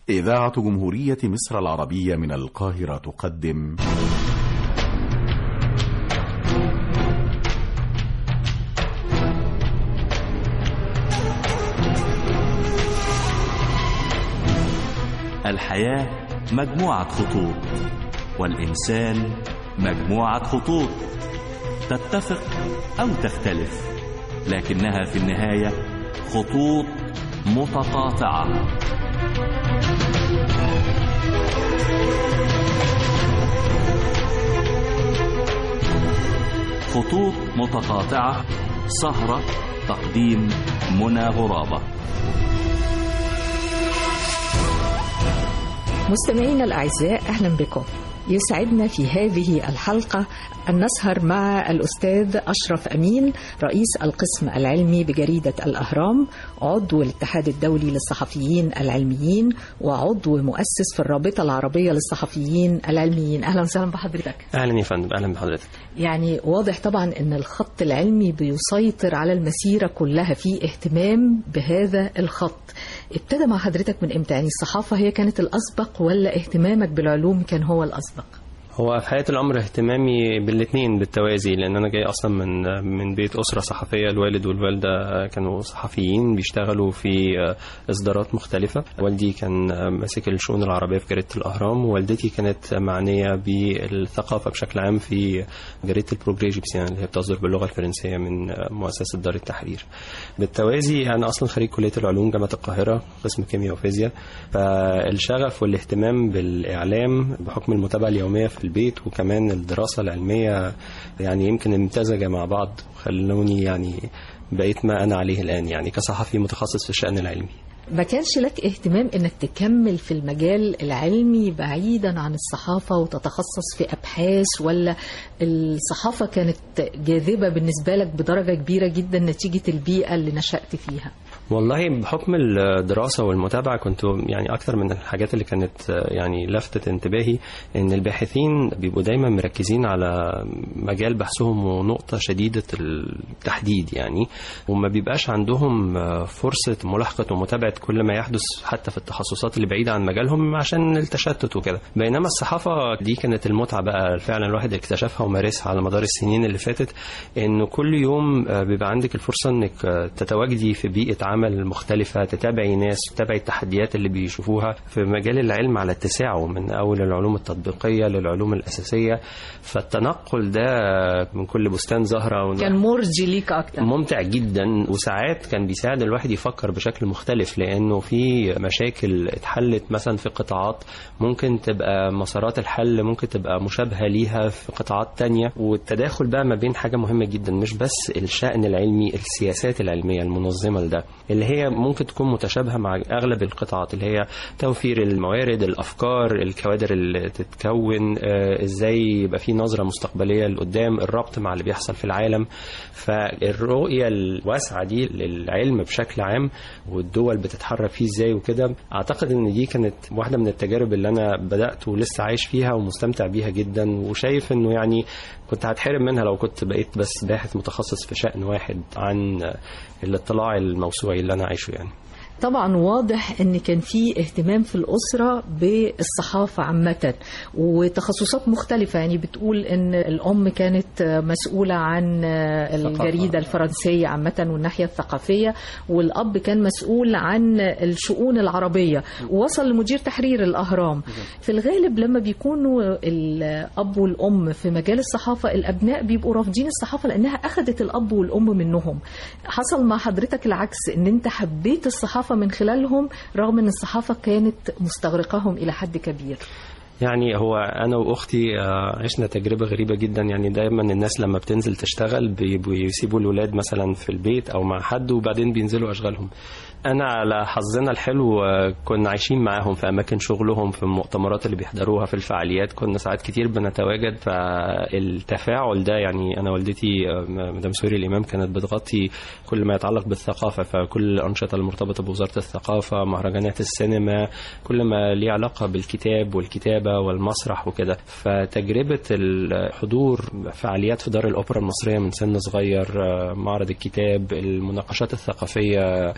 إذاعة جمهورية مصر العربية من القاهرة تقدم الحياة مجموعة خطوط والإنسان مجموعة خطوط تتفق أو تختلف لكنها في النهاية خطوط متقاطعة خطوط متقاطعة سهرة تقديم منى غرابة مستمعينا الأعزاء أهلا بكم يسعدنا في هذه الحلقة أن نسهر مع الأستاذ أشرف أمين رئيس القسم العلمي بجريدة الأهرام عضو الاتحاد الدولي للصحفيين العلميين وعضو مؤسس في الرابطة العربية للصحفيين العلميين أهلا وسهلا بحضرتك اهلا يا فندم اهلا بحضرتك يعني واضح طبعا أن الخط العلمي بيسيطر على المسيرة كلها في اهتمام بهذا الخط ابتدى مع حضرتك من امتى يعني الصحافة هي كانت الأسبق ولا اهتمامك بالعلوم كان هو الأسبق هو في حياة الأمر اهتمامي بالاثنين بالتوازي لأن أنا جاي أصلا من من بيت أسرة صحفية الوالد والوالدة كانوا صحفيين بيشتغلوا في إصدارات مختلفة والدي كان ماسك الشؤون العربية في جريدة الأهرام ووالدتي كانت معنية بالثقافة بشكل عام في جريدة البروجري جيبسيان اللي هي بتصدر باللغة الفرنسية من مؤسسة دار التحرير بالتوازي أنا أصلا خريج كلية العلوم جامعة القاهرة قسم كيمياء وفيزياء فالشغف والاهتمام بالإعلام بحكم المتابعة اليومية في البيت وكمان الدراسة العلمية يعني يمكن امتزج مع بعض وخلوني يعني بقيت ما أنا عليه الآن يعني كصحفي متخصص في الشأن العلمي ما كانش لك اهتمام انك تكمل في المجال العلمي بعيدا عن الصحافة وتتخصص في ابحاث ولا الصحافة كانت جاذبة بالنسبة لك بدرجة كبيرة جدا نتيجة البيئة اللي نشأت فيها والله بحكم الدراسة والمتابعة كنت يعني أكثر من الحاجات اللي كانت يعني لفتت انتباهي إن الباحثين بيبقوا دايما مركزين على مجال بحثهم ونقطة شديدة التحديد يعني وما بيبقاش عندهم فرصة ملاحقة ومتابعة كل ما يحدث حتى في التخصصات اللي بعيدة عن مجالهم عشان التشتت وكده بينما الصحافة دي كانت المتعة بقى فعلا الواحد اكتشفها ومارسها على مدار السنين اللي فاتت إنه كل يوم بيبقى عندك الفرصة إنك تتواجدي في بيئة عمل مختلفة تتابعي ناس تتابعي التحديات اللي بيشوفوها في مجال العلم على اتساعه من أول العلوم التطبيقية للعلوم الأساسية فالتنقل ده من كل بستان زهرة كان مرجي ليك أكتر ممتع جدا وساعات كان بيساعد الواحد يفكر بشكل مختلف لأنه في مشاكل اتحلت مثلا في قطاعات ممكن تبقى مسارات الحل ممكن تبقى مشابهة ليها في قطاعات تانية والتداخل بقى ما بين حاجة مهمة جدا مش بس الشأن العلمي السياسات العلمية المنظمة لده اللي هي ممكن تكون متشابهة مع أغلب القطاعات اللي هي توفير الموارد الأفكار الكوادر اللي تتكون آه إزاي يبقى في نظرة مستقبلية لقدام الربط مع اللي بيحصل في العالم فالرؤية الواسعة دي للعلم بشكل عام والدول بتتحرك فيه إزاي وكده أعتقد إن دي كانت واحدة من التجارب اللي أنا بدأت ولسه عايش فيها ومستمتع بيها جدا وشايف إنه يعني كنت هتحرم منها لو كنت بقيت بس باحث متخصص في شأن واحد عن الاطلاع الموسوعي اللي أنا عايشه يعني طبعا واضح ان كان في اهتمام في الاسره بالصحافه عامه وتخصصات مختلفه يعني بتقول ان الام كانت مسؤوله عن الجريده الفرنسيه عامه والناحيه الثقافيه والاب كان مسؤول عن الشؤون العربيه ووصل لمدير تحرير الاهرام في الغالب لما بيكونوا الاب والام في مجال الصحافه الابناء بيبقوا رافضين الصحافه لانها اخذت الاب والام منهم حصل مع حضرتك العكس ان انت حبيت الصحافه من خلالهم رغم ان الصحافه كانت مستغرقاهم الى حد كبير يعني هو انا واختي عشنا تجربه غريبه جدا يعني دايما الناس لما بتنزل تشتغل بيسيبوا الولاد مثلا في البيت او مع حد وبعدين بينزلوا اشغالهم انا على حظنا الحلو كنا عايشين معاهم في اماكن شغلهم في المؤتمرات اللي بيحضروها في الفعاليات كنا ساعات كتير بنتواجد فالتفاعل ده يعني انا والدتي مدام سوري الامام كانت بتغطي كل ما يتعلق بالثقافه فكل الانشطه المرتبطه بوزاره الثقافه مهرجانات السينما كل ما ليه علاقه بالكتاب والكتابه الكتابة والمسرح وكده فتجربة الحضور فعاليات في دار الأوبرا المصرية من سن صغير آه، معرض الكتاب المناقشات الثقافية آه،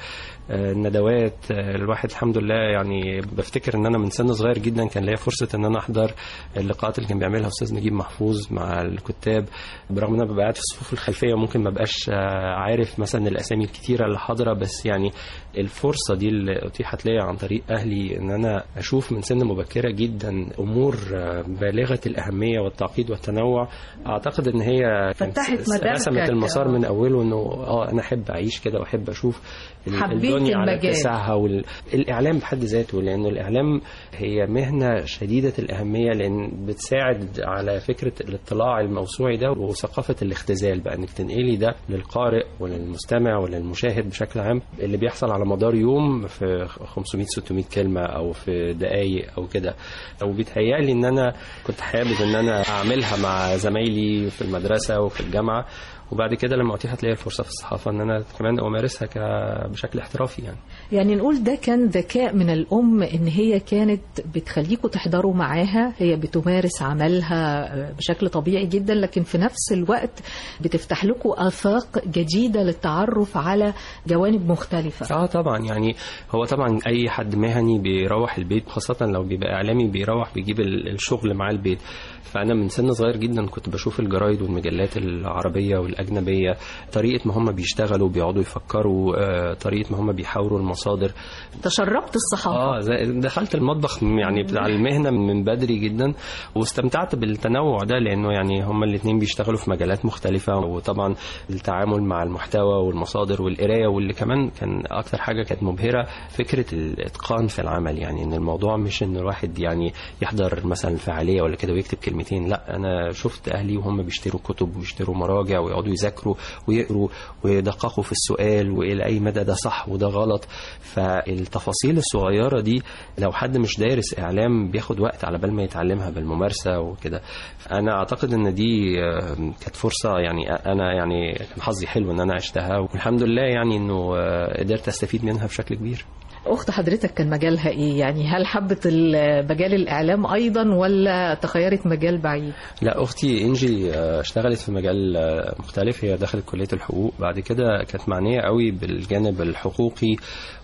الندوات آه، الواحد الحمد لله يعني بفتكر ان انا من سن صغير جدا كان ليا فرصه ان انا احضر اللقاءات اللي كان بيعملها استاذ نجيب محفوظ مع الكتاب برغم ان انا ببقى قاعد في الصفوف الخلفيه وممكن ما بقاش آه، عارف مثلا الاسامي الكتيره اللي حاضره بس يعني الفرصه دي اللي اتيحت ليا عن طريق اهلي ان انا اشوف من سن مبكره جدا امور آه، بالغه الاهميه والتعقيد والتنوع اعتقد ان هي كانت فتحت مداركك. رسمت المسار آه. من اوله انه اه انا احب اعيش كده واحب اشوف ال- حبيت الدنيا على المجال. اتساعها والاعلام بحد ذاته لانه الاعلام هي مهنه شديده الاهميه لان بتساعد على فكره الاطلاع الموسوعي ده وثقافه الاختزال بقى انك تنقلي ده للقارئ وللمستمع وللمشاهد بشكل عام اللي بيحصل على مدار يوم في 500 600 كلمه او في دقائق او كده او بيتهيألي ان انا كنت حابب ان انا اعملها مع زمايلي في المدرسه وفي الجامعه وبعد كده لما اتيحت لي الفرصه في الصحافه ان انا كمان امارسها ك- بشكل احترافي يعني يعني نقول ده كان ذكاء من الأم إن هي كانت بتخليكوا تحضروا معاها هي بتمارس عملها بشكل طبيعي جدا لكن في نفس الوقت بتفتح لكم آفاق جديدة للتعرف على جوانب مختلفة اه طبعا يعني هو طبعا اي حد مهني بيروح البيت خاصه لو بيبقى اعلامي بيروح بيجيب ال- الشغل مع البيت فانا من سن صغير جدا كنت بشوف الجرايد والمجلات العربيه والاجنبيه طريقه ما هم بيشتغلوا بيقعدوا يفكروا آه، طريقه ما هم بيحاوروا المصادر تشربت الصحافة اه زي- دخلت المطبخ يعني بتاع المهنه من بدري جدا واستمتعت بالتنوع ده لانه يعني هما الاثنين بيشتغلوا في مجالات مختلفه وطبعا التعامل مع المحتوى والمصادر والقرايه واللي كمان كان اكتر حاجه كانت مبهره فكره الاتقان في العمل يعني ان الموضوع مش ان الواحد يعني يحضر مثلا فعاليه ولا كده ويكتب كلمتين لا انا شفت اهلي وهم بيشتروا كتب ويشتروا مراجع ويقعدوا يذاكروا ويقروا ويدققوا في السؤال والى اي مدى ده صح وده غلط فالتفاصيل الصغيره دي لو حد مش دارس اعلام بياخد وقت على بال ما يتعلمها بالممارسه وكده انا اعتقد ان دي آه، كانت فرصه يعني انا يعني كان حظي حلو ان انا عشتها والحمد لله يعني انه آه، قدرت استفيد منها بشكل كبير أخت حضرتك كان مجالها إيه يعني هل حبت ال- مجال الإعلام أيضا ولا تخيرت مجال بعيد لا اختي انجي آه، اشتغلت في مجال آه، مختلف هي دخلت كليه الحقوق بعد كده كانت معنيه قوي بالجانب الحقوقي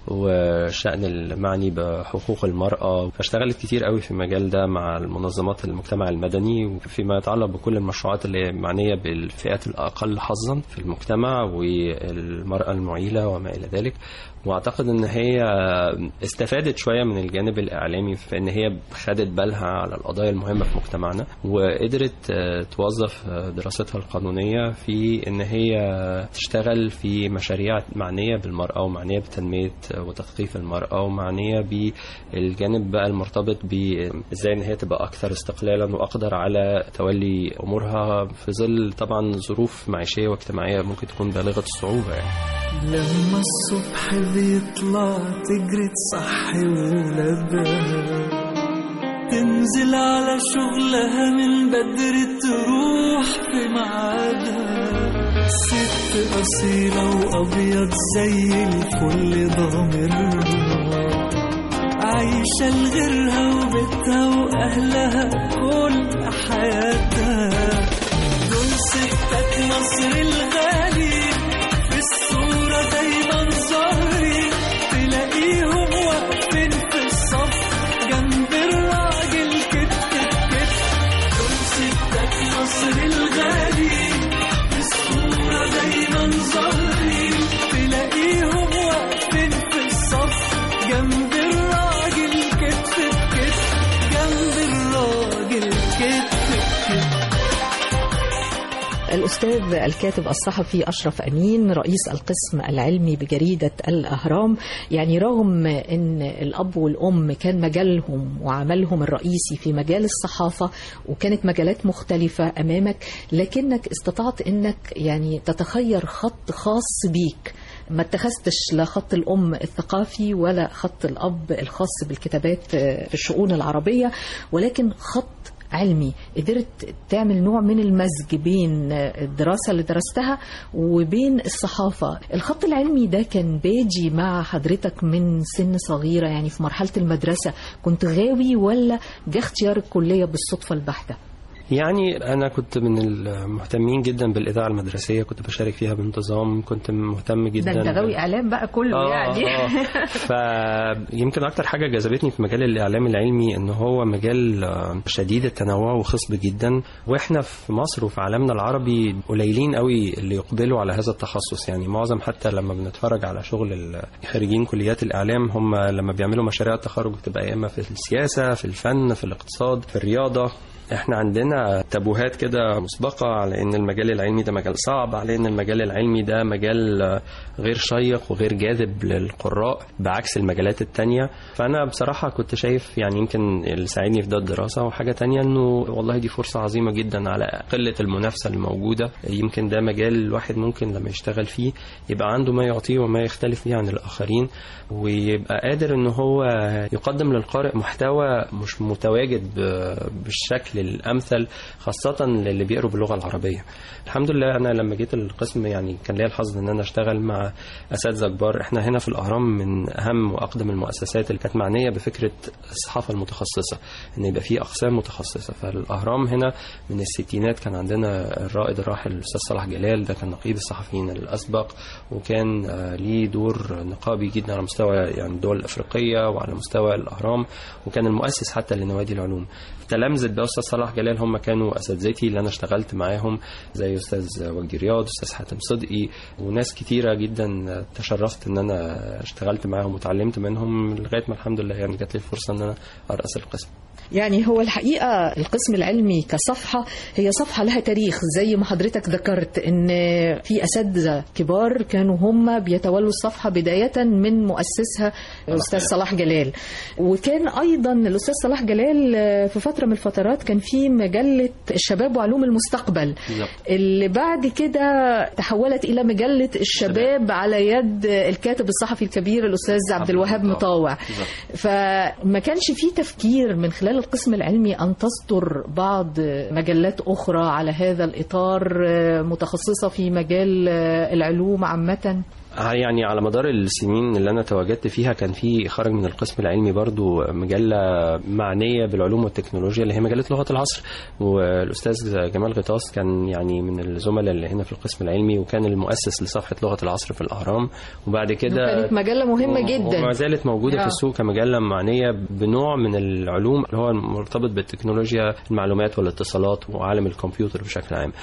والشأن المعني بحقوق المرأة فاشتغلت كتير قوي في المجال ده مع المنظمات المجتمع المدني وفيما يتعلق بكل المشروعات اللي معنية بالفئات الأقل حظا في المجتمع والمرأة المعيلة وما إلى ذلك واعتقد ان هي استفادت شويه من الجانب الاعلامي في ان هي خدت بالها على القضايا المهمه في مجتمعنا وقدرت آه، توظف آه، دراستها القانونيه في ان هي تشتغل في مشاريع معنيه بالمراه ومعنيه بتنميه آه، وتثقيف المراه ومعنيه بالجانب بقى المرتبط بازاي ان هي تبقى اكثر استقلالا واقدر على تولي امورها في ظل طبعا ظروف معيشيه واجتماعيه ممكن تكون بالغه الصعوبه يعني. لما الصبح بيطلع تجري تصحي ولادها تنزل على شغلها من بدري تروح في ميعادها ست أصيلة وأبيض زي الفل ضامرها عايشة لغيرها وبيتها وأهلها كل حياتها دول ستات مصر الغالي في الصورة دايما ظاهرين تلاقيهم واقفين في الصف جنب الراجل كتف كتف دول ستات مصر الغالي في الصورة دايما ظاهرين تلاقيهم واقفين في الصف جنب الراجل كتف كتف جنب الراجل كتف كتف الأستاذ الكاتب الصحفي أشرف أمين رئيس القسم العلمي بجريدة الأهرام يعني رغم أن الأب والأم كان مجالهم وعملهم الرئيسي في مجال الصحافة وكانت مجالات مختلفة أمامك لكنك استطعت أنك يعني تتخير خط خاص بيك ما اتخذتش لا خط الأم الثقافي ولا خط الأب الخاص بالكتابات في الشؤون العربية ولكن خط علمي قدرت تعمل نوع من المزج بين الدراسة اللي درستها وبين الصحافة الخط العلمي ده كان بيجي مع حضرتك من سن صغيرة يعني في مرحلة المدرسة كنت غاوي ولا جه اختيار الكلية بالصدفة البحتة يعني انا كنت من المهتمين جدا بالاذاعه المدرسيه كنت بشارك فيها بانتظام كنت مهتم جدا ده انت غاوي اعلام بقى كله آه يعني آه. فيمكن اكتر حاجه جذبتني في مجال الاعلام العلمي ان هو مجال آه، شديد التنوع وخصب جدا واحنا في مصر وفي عالمنا العربي قليلين قوي اللي يقبلوا على هذا التخصص يعني معظم حتى لما بنتفرج على شغل ال- خريجين كليات الاعلام هم لما بيعملوا مشاريع التخرج بتبقى يا اما في السياسه في الفن في الاقتصاد في الرياضه احنا عندنا تابوهات كده مسبقة على ان المجال العلمي ده مجال صعب على ان المجال العلمي ده مجال آه، غير شيق وغير جاذب للقراء بعكس المجالات التانية فانا بصراحة كنت شايف يعني يمكن اللي ساعدني في ده الدراسة وحاجة تانية انه والله دي فرصة عظيمة جدا على قلة المنافسة الموجودة يمكن ده مجال الواحد ممكن لما يشتغل فيه يبقى عنده ما يعطيه وما يختلف فيه عن الاخرين ويبقى قادر ان هو يقدم للقارئ محتوى مش متواجد ب- بالشكل الامثل خاصه للي بيقروا باللغه العربيه الحمد لله انا لما جيت القسم يعني كان ليا الحظ ان انا اشتغل مع اساتذه كبار احنا هنا في الاهرام من اهم واقدم المؤسسات اللي كانت معنيه بفكره الصحافه المتخصصه ان يبقى في اقسام متخصصه فالاهرام هنا من الستينات كان عندنا الرائد الراحل الاستاذ صلاح جلال ده كان نقيب الصحفيين الاسبق وكان آه، ليه دور نقابي جدا على مستوى يعني الدول الافريقيه وعلى مستوى الاهرام وكان المؤسس حتى لنوادي العلوم تلامذه بقى استاذ صلاح جلال هم كانوا اساتذتي اللي انا اشتغلت معاهم زي استاذ وجدي رياض استاذ حاتم صدقي وناس كتيره جدا تشرفت ان انا اشتغلت معاهم وتعلمت منهم لغايه ما الحمد لله يعني جات لي الفرصه ان انا ارأس القسم يعني هو الحقيقة القسم العلمي كصفحة هي صفحة لها تاريخ زي ما حضرتك ذكرت ان في أساتذة كبار كانوا هم بيتولوا الصفحة بداية من مؤسسها الأستاذ صلاح جلال وكان أيضا الأستاذ صلاح جلال في فترة من الفترات كان في مجلة الشباب وعلوم المستقبل اللي بعد كده تحولت إلى مجلة الشباب على يد الكاتب الصحفي الكبير الأستاذ عبد الوهاب مطاوع فما كانش في تفكير من خلال القسم العلمي أن تصدر بعض مجلات أخرى على هذا الإطار متخصصة في مجال العلوم عامة يعني على مدار السنين اللي انا تواجدت فيها كان في خرج من القسم العلمي برضو مجله معنيه بالعلوم والتكنولوجيا اللي هي مجله لغه العصر والاستاذ جمال غطاس كان يعني من الزملاء اللي هنا في القسم العلمي وكان المؤسس لصفحه لغه العصر في الاهرام وبعد كده كانت مجلة مهمة و- جدا وما زالت موجوده آه. في السوق كمجله معنيه بنوع من العلوم اللي هو مرتبط بالتكنولوجيا المعلومات والاتصالات وعالم الكمبيوتر بشكل عام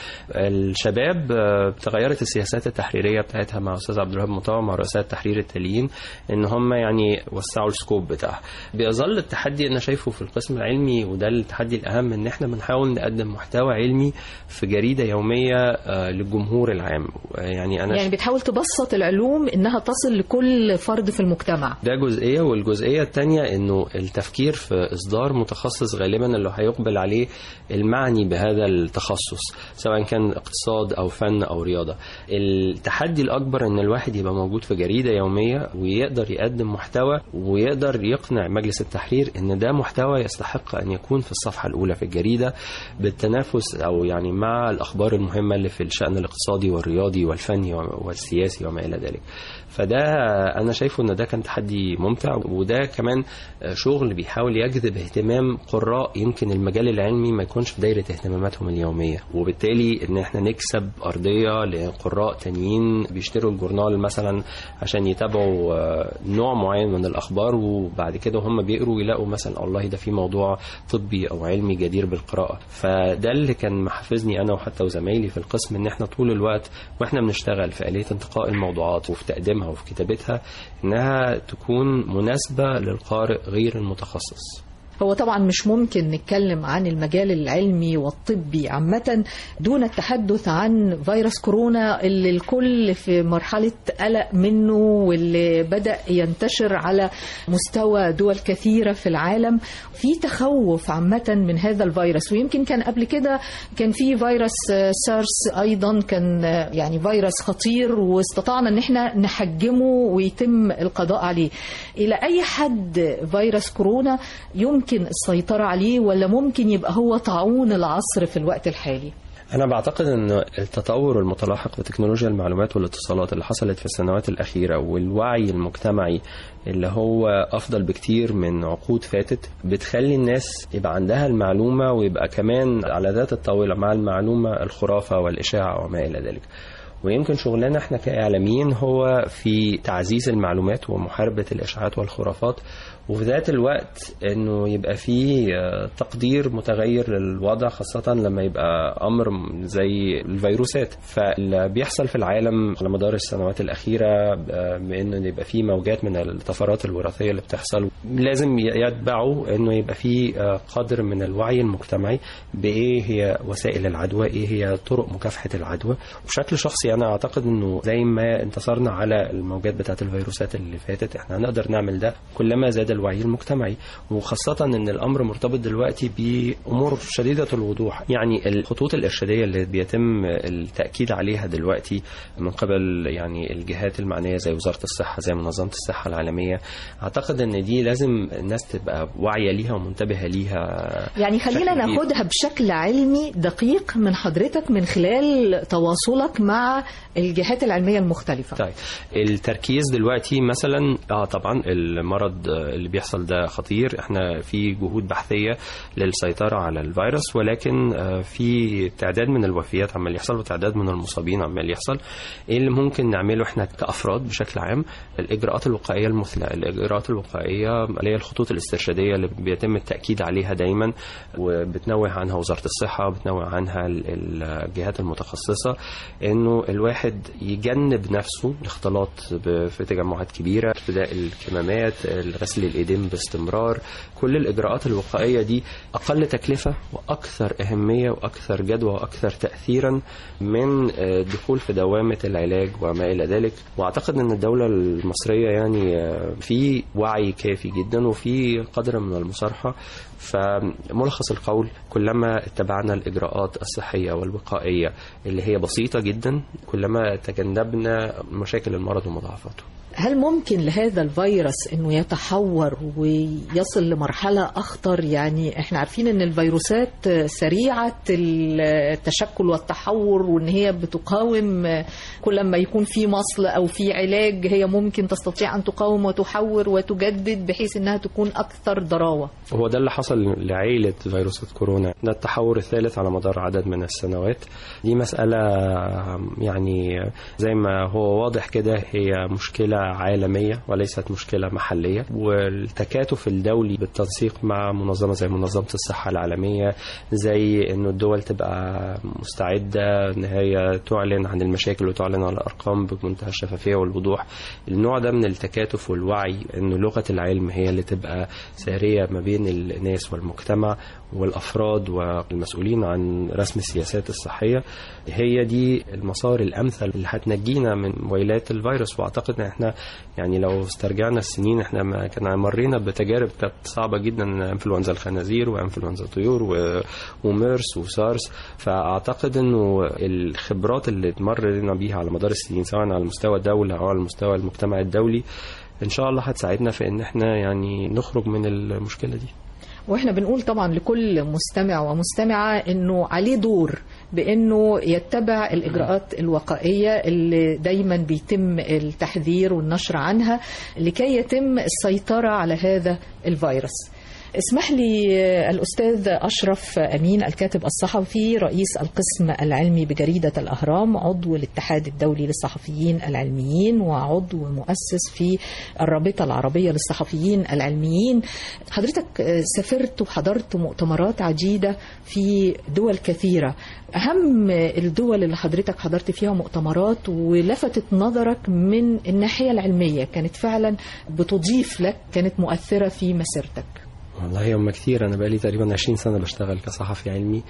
الشباب آه، تغيرت السياسات التحريريه بتاعتها مع استاذ عبد الوهاب مطاوع مع رؤساء التحرير التاليين ان هم يعني وسعوا السكوب بتاعها بيظل التحدي انا شايفه في القسم العلمي وده التحدي الاهم ان احنا بنحاول نقدم محتوى علمي في جريده يوميه آه، للجمهور العام آه، يعني انا يعني بتحاول تبسط العلوم إنها تصل لكل فرد في المجتمع ده جزئية والجزئية التانية انه التفكير في اصدار متخصص غالبا اللي هيقبل عليه المعني بهذا التخصص سواء كان اقتصاد او فن او رياضة التحدي الاكبر ان الواحد يبقى موجود في جريدة يومية ويقدر يقدم محتوى ويقدر يقنع مجلس التحرير ان ده محتوى يستحق ان يكون في الصفحة الاولى في الجريدة بالتنافس او يعني مع الاخبار المهمة اللي في الشأن الاقتصادي والرياضي والفني والسياسي وما الى ذلك فده انا شايفه ان ده كان تحدي ممتع وده كمان شغل بيحاول يجذب اهتمام قراء يمكن المجال العلمي ما يكونش في دايره اهتماماتهم اليوميه وبالتالي ان احنا نكسب ارضيه لقراء تانيين بيشتروا الجورنال مثلا عشان يتابعوا آه، نوع معين من الاخبار وبعد كده هم بيقروا يلاقوا مثلا والله ده في موضوع طبي او علمي جدير بالقراءه فده اللي كان محفزني انا وحتى وزمايلي في القسم ان احنا طول الوقت واحنا بنشتغل في اليه انتقاء الموضوعات وفي تقديمها وفي كتابتها انها تكون مناسبه للقارئ غير المتخصص هو طبعا مش ممكن نتكلم عن المجال العلمي والطبي عامة دون التحدث عن فيروس كورونا اللي الكل في مرحلة قلق منه واللي بدأ ينتشر على مستوى دول كثيرة في العالم في تخوف عامة من هذا الفيروس ويمكن كان قبل كده كان في فيروس آه، سارس أيضا كان آه، يعني فيروس خطير واستطعنا ان احنا نحجمه ويتم القضاء عليه إلى أي حد فيروس كورونا يمكن ممكن السيطرة عليه ولا ممكن يبقى هو طاعون العصر في الوقت الحالي أنا بعتقد أن التطور المتلاحق في تكنولوجيا المعلومات والاتصالات اللي حصلت في السنوات الأخيرة والوعي المجتمعي اللي هو أفضل بكتير من عقود فاتت بتخلي الناس يبقى عندها المعلومة ويبقى كمان على ذات الطاولة مع المعلومة الخرافة والإشاعة وما إلى ذلك ويمكن شغلنا احنا كإعلاميين هو في تعزيز المعلومات ومحاربة الإشاعات والخرافات وفي ذات الوقت انه يبقى فيه تقدير متغير للوضع خاصة لما يبقى امر زي الفيروسات فاللي بيحصل في العالم على مدار السنوات الاخيرة بانه يبقى فيه موجات من الطفرات الوراثية اللي بتحصل لازم يتبعوا انه يبقى فيه قدر من الوعي المجتمعي بايه هي وسائل العدوى ايه هي طرق مكافحة العدوى وبشكل شخصي انا اعتقد انه زي ما انتصرنا على الموجات بتاعت الفيروسات اللي فاتت احنا هنقدر نعمل ده كلما زاد الوعي المجتمعي وخاصة ان الامر مرتبط دلوقتي بامور شديدة الوضوح يعني الخطوط الارشادية اللي بيتم التأكيد عليها دلوقتي من قبل يعني الجهات المعنية زي وزارة الصحة زي منظمة الصحة العالمية اعتقد ان دي لازم الناس تبقى واعية ليها ومنتبهة ليها يعني خلينا بشكل كبير. ناخدها بشكل علمي دقيق من حضرتك من خلال تواصلك مع الجهات العلمية المختلفة طيب التركيز دلوقتي مثلا اه طبعا المرض اللي بيحصل ده خطير احنا في جهود بحثيه للسيطره على الفيروس ولكن آه، في تعداد من الوفيات عمال يحصل وتعداد من المصابين عمال يحصل ايه اللي ممكن نعمله احنا كافراد بشكل عام الاجراءات الوقائيه المثلى الاجراءات الوقائيه اللي هي الخطوط الاسترشاديه اللي بيتم التاكيد عليها دايما وبتنوه عنها وزاره الصحه بتنوه عنها ال- الجهات المتخصصه انه الواحد يجنب نفسه الاختلاط ب- في تجمعات كبيره ارتداء الكمامات غسل الايدين باستمرار كل الاجراءات الوقائيه دي اقل تكلفه واكثر اهميه واكثر جدوى واكثر تاثيرا من آه، الدخول في دوامه العلاج وما الى ذلك واعتقد ان الدوله المصريه يعني آه، في وعي كافي جدا وفي قدر من المصارحه فملخص القول كلما اتبعنا الاجراءات الصحيه والوقائيه اللي هي بسيطه جدا كلما تجنبنا مشاكل المرض ومضاعفاته هل ممكن لهذا الفيروس انه يتحور ويصل لمرحله اخطر يعني احنا عارفين ان الفيروسات سريعه التشكل والتحور وان هي بتقاوم كل ما يكون في مصل او في علاج هي ممكن تستطيع ان تقاوم وتحور وتجدد بحيث انها تكون اكثر ضراوه هو ده اللي حصل لعائلة فيروسات كورونا ده التحور الثالث على مدار عدد من السنوات دي مسألة يعني زي ما هو واضح كده هي مشكلة عالمية وليست مشكلة محلية والتكاتف الدولي بالتنسيق مع منظمة زي منظمة الصحة العالمية زي انه الدول تبقى مستعدة ان هي تعلن عن المشاكل وتعلن عن الارقام بمنتهى الشفافية والوضوح النوع ده من التكاتف والوعي انه لغة العلم هي اللي تبقى سارية ما بين الناس والمجتمع والافراد والمسؤولين عن رسم السياسات الصحيه هي دي المسار الامثل اللي هتنجينا من ويلات الفيروس واعتقد ان احنا يعني لو استرجعنا السنين احنا ما كنا مرينا بتجارب كانت صعبه جدا انفلونزا الخنازير وانفلونزا الطيور و- وميرس وسارس فاعتقد انه الخبرات اللي مرينا بيها على مدار السنين سواء على مستوى الدوله او على مستوى المجتمع الدولي ان شاء الله هتساعدنا في ان احنا يعني نخرج من المشكله دي واحنا بنقول طبعا لكل مستمع ومستمعة انه عليه دور بانه يتبع الاجراءات الوقائية اللي دايما بيتم التحذير والنشر عنها لكي يتم السيطرة على هذا الفيروس اسمح لي الأستاذ أشرف أمين الكاتب الصحفي رئيس القسم العلمي بجريدة الأهرام عضو الاتحاد الدولي للصحفيين العلميين وعضو مؤسس في الرابطة العربية للصحفيين العلميين حضرتك سافرت وحضرت مؤتمرات عديدة في دول كثيرة أهم الدول اللي حضرتك حضرت فيها مؤتمرات ولفتت نظرك من الناحية العلمية كانت فعلا بتضيف لك كانت مؤثرة في مسيرتك والله هم كتير انا بقالي تقريبا 20 سنه بشتغل كصحفي علمي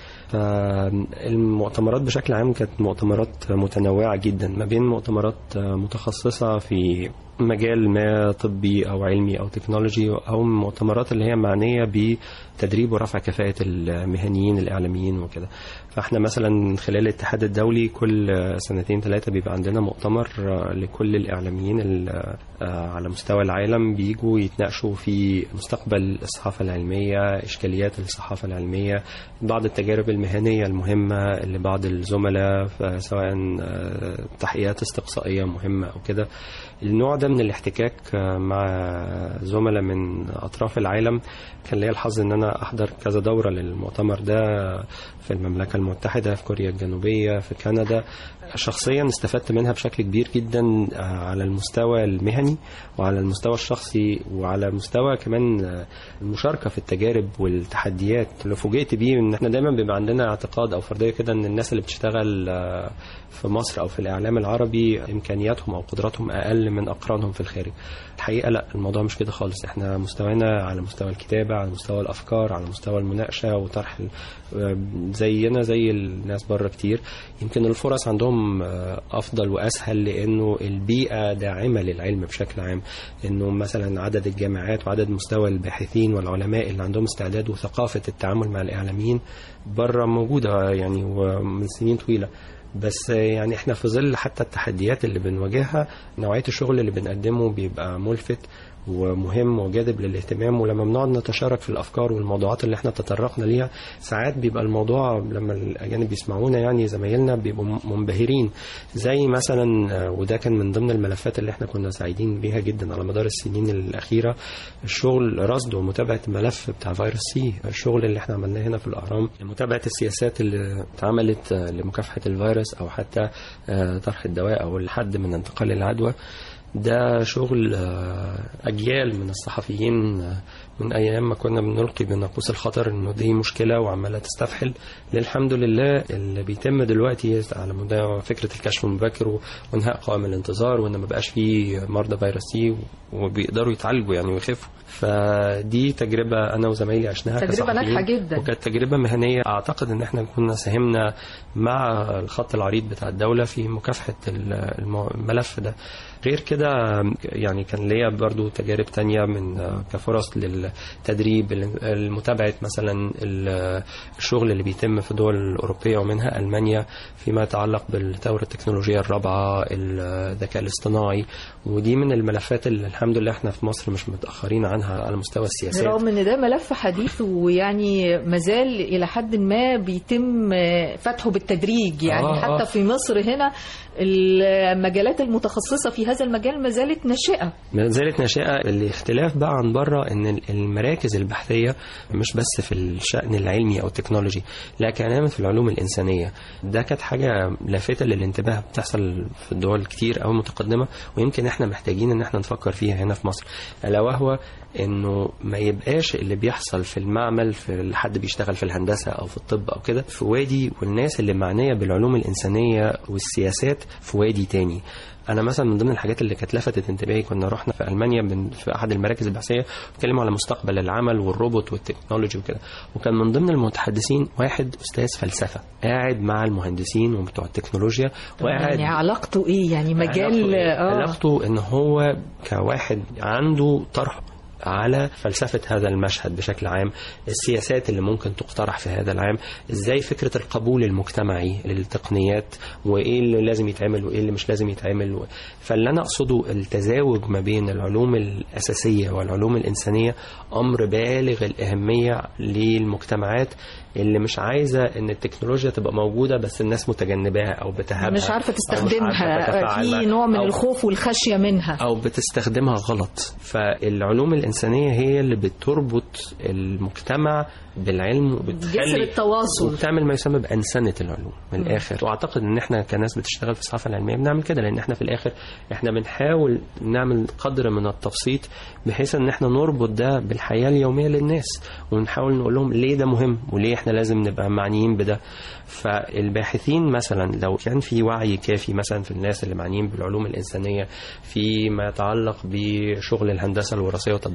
فالمؤتمرات بشكل عام كانت مؤتمرات متنوعه جدا ما بين مؤتمرات متخصصه في مجال ما طبي او علمي او تكنولوجي او المؤتمرات اللي هي معنيه بتدريب ورفع كفاءه المهنيين الاعلاميين وكده فاحنا مثلا خلال الاتحاد الدولي كل سنتين ثلاثه بيبقى عندنا مؤتمر لكل الاعلاميين ال- على مستوى العالم بيجوا يتناقشوا في مستقبل الصحافه العلميه اشكاليات الصحافه العلميه بعض التجارب المهنيه المهمه لبعض الزملاء سواء تحقيقات استقصائيه مهمه او كده النوع ده من الاحتكاك مع زملاء من اطراف العالم كان ليا الحظ ان انا احضر كذا دوره للمؤتمر ده في المملكه المتحده في كوريا الجنوبيه في كندا شخصيا استفدت منها بشكل كبير جدا على المستوى المهني وعلى المستوى الشخصي وعلى مستوى كمان المشاركه في التجارب والتحديات اللي فوجئت بيه ان احنا دايما بيبقى عندنا اعتقاد او فرضيه كده ان الناس اللي بتشتغل في مصر او في الاعلام العربي امكانياتهم او قدراتهم اقل من اقرانهم في الخارج الحقيقه لا الموضوع مش كده خالص احنا مستوانا على مستوى الكتابه على مستوى الافكار على مستوى المناقشه وطرح زينا زي الناس بره كتير يمكن الفرص عندهم افضل واسهل لانه البيئه داعمه للعلم بشكل عام انه مثلا عدد الجامعات وعدد مستوى الباحثين والعلماء اللي عندهم استعداد وثقافه التعامل مع الاعلاميين بره موجوده يعني ومن سنين طويله بس يعني احنا في ظل حتى التحديات اللي بنواجهها نوعيه الشغل اللي بنقدمه بيبقى ملفت ومهم وجاذب للاهتمام ولما بنقعد نتشارك في الافكار والموضوعات اللي احنا تطرقنا ليها ساعات بيبقى الموضوع لما الاجانب بيسمعونا يعني زمايلنا بيبقوا منبهرين زي مثلا وده كان من ضمن الملفات اللي احنا كنا سعيدين بيها جدا على مدار السنين الاخيره الشغل رصد ومتابعه الملف بتاع فيروس سي الشغل اللي احنا عملناه هنا في الاهرام متابعه السياسات اللي اتعملت لمكافحه الفيروس او حتى طرح الدواء او الحد من انتقال العدوى ده شغل أجيال من الصحفيين من أيام ما كنا بنلقي بناقوس الخطر إنه دي مشكلة وعمالة تستفحل للحمد لله اللي بيتم دلوقتي على مدى فكرة الكشف المبكر وإنهاء قوائم الانتظار وإن ما بقاش فيه مرضى فيروس سي وبيقدروا يتعالجوا يعني ويخفوا فدي تجربة أنا وزمايلي عشناها تجربة ناجحة جدا وكانت تجربة مهنية أعتقد إن إحنا كنا ساهمنا مع الخط العريض بتاع الدولة في مكافحة الملف ده غير كده يعني كان ليا برضو تجارب تانية من كفرص للتدريب المتابعة مثلا الشغل اللي بيتم في الدول الأوروبية ومنها ألمانيا فيما يتعلق بالثورة التكنولوجية الرابعة الذكاء الاصطناعي ودي من الملفات اللي الحمد لله احنا في مصر مش متأخرين عنها على مستوى السياسات رغم ان ده ملف حديث ويعني مازال الى حد ما بيتم فتحه بالتدريج يعني آه حتى آه. في مصر هنا المجالات المتخصصة في هذا المجال ما زالت ناشئة ما زالت ناشئة الاختلاف بقى عن بره ان المراكز البحثية مش بس في الشأن العلمي او التكنولوجي لا كمان في العلوم الإنسانية ده كانت حاجة لافتة للانتباه بتحصل في الدول كتير أو متقدمة ويمكن احنا محتاجين ان احنا نفكر فيها هنا في مصر ألا وهو انه ما يبقاش اللي بيحصل في المعمل في حد بيشتغل في الهندسة او في الطب او كده في وادي والناس اللي معنية بالعلوم الإنسانية والسياسات في وادي تاني انا مثلا من ضمن الحاجات اللي كانت لفتت انتباهي كنا رحنا في المانيا من في احد المراكز البحثيه بيتكلموا على مستقبل العمل والروبوت والتكنولوجي وكده وكان من ضمن المتحدثين واحد استاذ فلسفه قاعد مع المهندسين وبتوع التكنولوجيا وقاعد يعني علاقته ايه يعني مجال علاقته, إيه؟ اه علاقته ان هو كواحد عنده طرح على فلسفة هذا المشهد بشكل عام السياسات اللي ممكن تقترح في هذا العام ازاي فكرة القبول المجتمعي للتقنيات وايه اللي لازم يتعمل وايه اللي مش لازم يتعمل فاللي انا اقصده التزاوج ما بين العلوم الاساسية والعلوم الانسانية امر بالغ الاهمية للمجتمعات اللي مش عايزة ان التكنولوجيا تبقى موجودة بس الناس متجنباها او بتهابها مش عارفة أو مش عارفة تستخدمها تتفاعل في معها، نوع من أو الخوف والخشية منها او بتستخدمها غلط فالعلوم الانسانيه هي اللي بتربط المجتمع بالعلم جسر وبتخلي التواصل وبتعمل ما يسمى بانسنه العلوم من الاخر واعتقد ان احنا كناس بتشتغل في الصحافه العلميه بنعمل كده لان احنا في الاخر احنا بنحاول نعمل قدر من التبسيط بحيث ان احنا نربط ده بالحياه اليوميه للناس ونحاول نقول لهم ليه ده مهم وليه احنا لازم نبقى معنيين بده فالباحثين مثلا لو كان في وعي كافي مثلا في الناس اللي معنيين بالعلوم الانسانيه فيما يتعلق بشغل الهندسه الوراثيه وتطبيق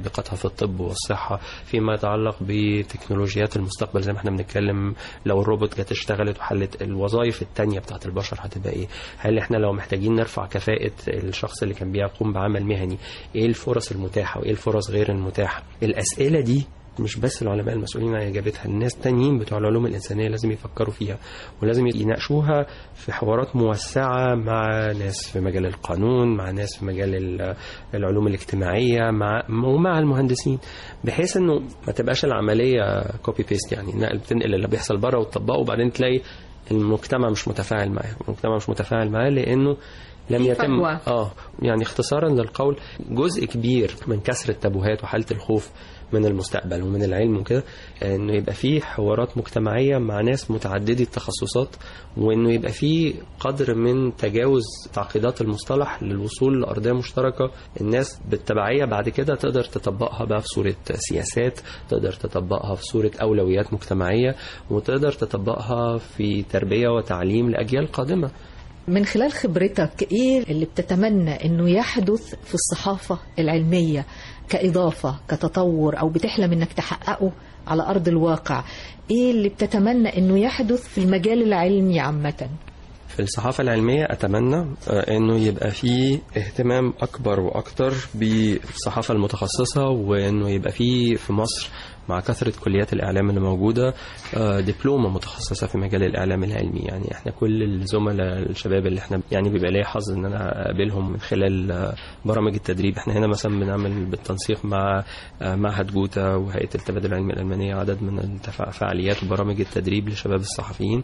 وتطبيقاتها في الطب والصحة فيما يتعلق بتكنولوجيات المستقبل زي ما احنا بنتكلم لو الروبوت جت اشتغلت وحلت الوظائف التانية بتاعت البشر هتبقى ايه هل احنا لو محتاجين نرفع كفاءة الشخص اللي كان بيقوم بعمل مهني ايه الفرص المتاحة وايه الفرص غير المتاحة الأسئلة دي مش بس العلماء المسؤولين عن اجابتها الناس تانيين بتوع العلوم الانسانيه لازم يفكروا فيها ولازم يناقشوها في حوارات موسعه مع ناس في مجال القانون مع ناس في مجال ال- العلوم الاجتماعيه مع ومع المهندسين بحيث انه ما تبقاش العمليه كوبي بيست يعني نقل بتنقل اللي بيحصل بره وتطبقه وبعدين تلاقي المجتمع مش متفاعل معاه المجتمع مش متفاعل معاه لانه لم في يتم فجوة. اه يعني اختصارا للقول جزء كبير من كسر التابوهات وحاله الخوف من المستقبل ومن العلم وكده انه يبقى فيه حوارات مجتمعيه مع ناس متعددي التخصصات وانه يبقى فيه قدر من تجاوز تعقيدات المصطلح للوصول لارضيه مشتركه الناس بالتبعيه بعد كده تقدر تطبقها بقى في صوره سياسات تقدر تطبقها في صوره اولويات مجتمعيه وتقدر تطبقها في تربيه وتعليم لاجيال قادمه من خلال خبرتك ايه اللي بتتمنى انه يحدث في الصحافة العلمية كإضافة كتطور او بتحلم انك تحققه على ارض الواقع ايه اللي بتتمنى انه يحدث في المجال العلمي عامة في الصحافة العلمية أتمنى آه، إنه يبقى فيه اهتمام أكبر وأكتر بالصحافة المتخصصة وإنه يبقى فيه في مصر مع كثرة كليات الإعلام اللي موجودة آه، دبلومة متخصصة في مجال الإعلام العلمي يعني إحنا كل الزملاء الشباب اللي إحنا يعني بيبقى ليا حظ إن أنا أقابلهم من خلال آه، برامج التدريب إحنا هنا مثلا بنعمل بالتنسيق مع آه، معهد جوتا وهيئة التبادل العلمي الألمانية عدد من التفا- فعاليات وبرامج التدريب لشباب الصحفيين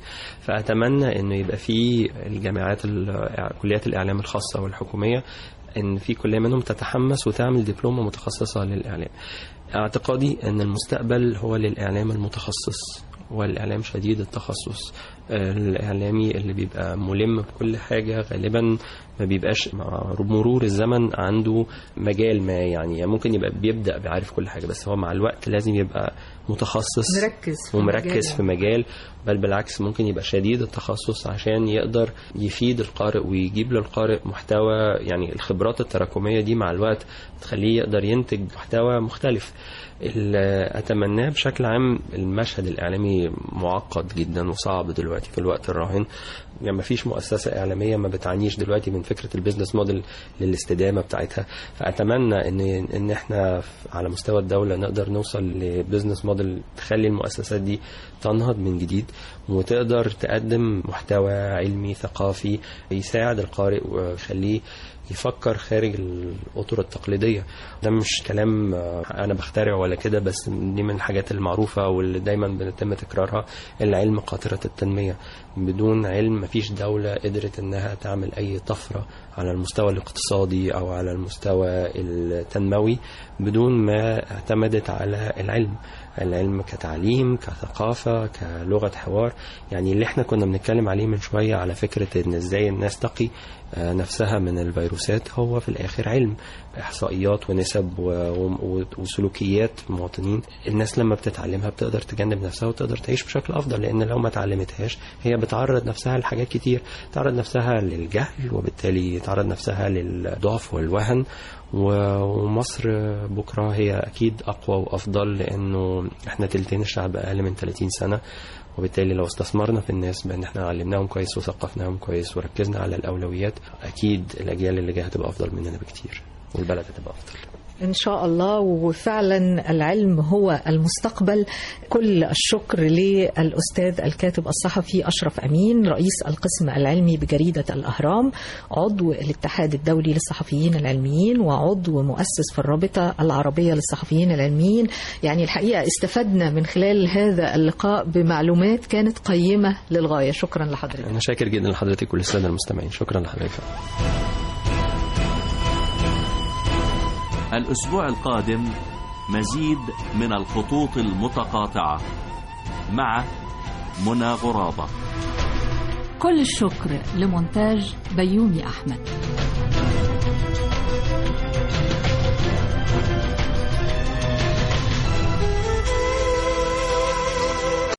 فأتمنى إنه يبقى في الجامعات ال- كليات الإعلام الخاصة والحكومية إن في كلية منهم تتحمس وتعمل دبلومة متخصصة للإعلام اعتقادي أن المستقبل هو للإعلام المتخصص والإعلام شديد التخصص الإعلامي اللي بيبقى ملم بكل حاجة غالبا ما بيبقاش مع مرور الزمن عنده مجال ما يعني, يعني ممكن يبقى بيبدأ بيعرف كل حاجة بس هو مع الوقت لازم يبقى متخصص مركز في ومركز مجاله. في مجال بل بالعكس ممكن يبقى شديد التخصص عشان يقدر يفيد القارئ ويجيب للقارئ محتوى يعني الخبرات التراكمية دي مع الوقت تخليه يقدر ينتج محتوى مختلف اللي أتمناه بشكل عام المشهد الإعلامي معقد جدا وصعب دلوقتي في الوقت الراهن يعني ما فيش مؤسسة إعلامية ما بتعانيش دلوقتي من فكرة البيزنس موديل للاستدامة بتاعتها فأتمنى إن إن إحنا على مستوى الدولة نقدر نوصل لبيزنس موديل تخلي المؤسسات دي تنهض من جديد وتقدر تقدم محتوى علمي ثقافي يساعد القارئ ويخليه يفكر خارج الأطر التقليدية ده مش كلام آه، أنا بخترع ولا كده بس دي من الحاجات المعروفة واللي دايما بنتم تكرارها العلم قاطرة التنمية بدون علم مفيش دولة قدرت إنها تعمل أي طفرة على المستوى الاقتصادي أو على المستوى التنموي بدون ما اعتمدت على العلم العلم كتعليم كثقافة كلغة حوار يعني اللي احنا كنا بنتكلم عليه من شوية على فكرة ان ازاي الناس تقي آه، نفسها من الفيروسات هو في الاخر علم احصائيات ونسب و- و- وسلوكيات مواطنين الناس لما بتتعلمها بتقدر تجنب نفسها وتقدر تعيش بشكل افضل لان لو ما اتعلمتهاش هي بتعرض نفسها لحاجات كتير تعرض نفسها للجهل وبالتالي تعرض نفسها للضعف والوهن و- ومصر بكرة هي أكيد أقوى وأفضل لأنه إحنا تلتين الشعب أقل من 30 سنة وبالتالي لو استثمرنا في الناس بأن إحنا علمناهم كويس وثقفناهم كويس وركزنا على الأولويات أكيد الأجيال اللي جاية هتبقى أفضل مننا بكتير والبلد هتبقى أفضل إن شاء الله وفعلا العلم هو المستقبل كل الشكر للأستاذ الكاتب الصحفي أشرف أمين رئيس القسم العلمي بجريدة الأهرام عضو الاتحاد الدولي للصحفيين العلميين وعضو مؤسس في الرابطة العربية للصحفيين العلميين يعني الحقيقة استفدنا من خلال هذا اللقاء بمعلومات كانت قيمة للغاية شكرا لحضرتك أنا شاكر جدا لحضرتك وللسادة المستمعين شكرا لحضرتك الأسبوع القادم مزيد من الخطوط المتقاطعة مع منى غرابة كل الشكر لمونتاج بيومي أحمد